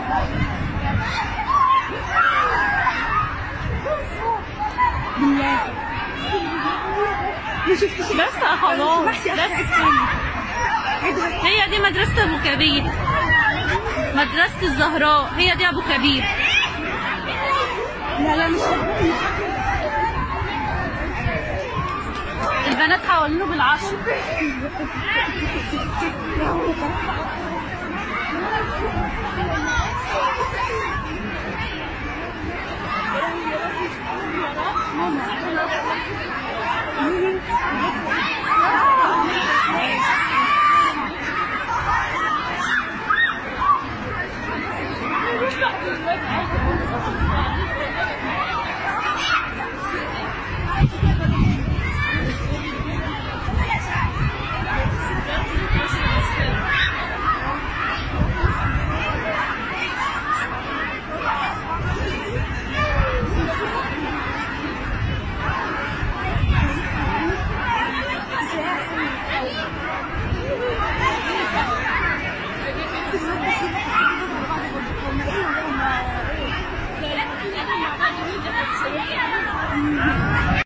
ما شفتش بس خلاص محشي بس بس هي دي مدرسة أبو كبير مدرسة الزهراء هي دي أبو كبير لا لا مش البنات حوالينه بالعشر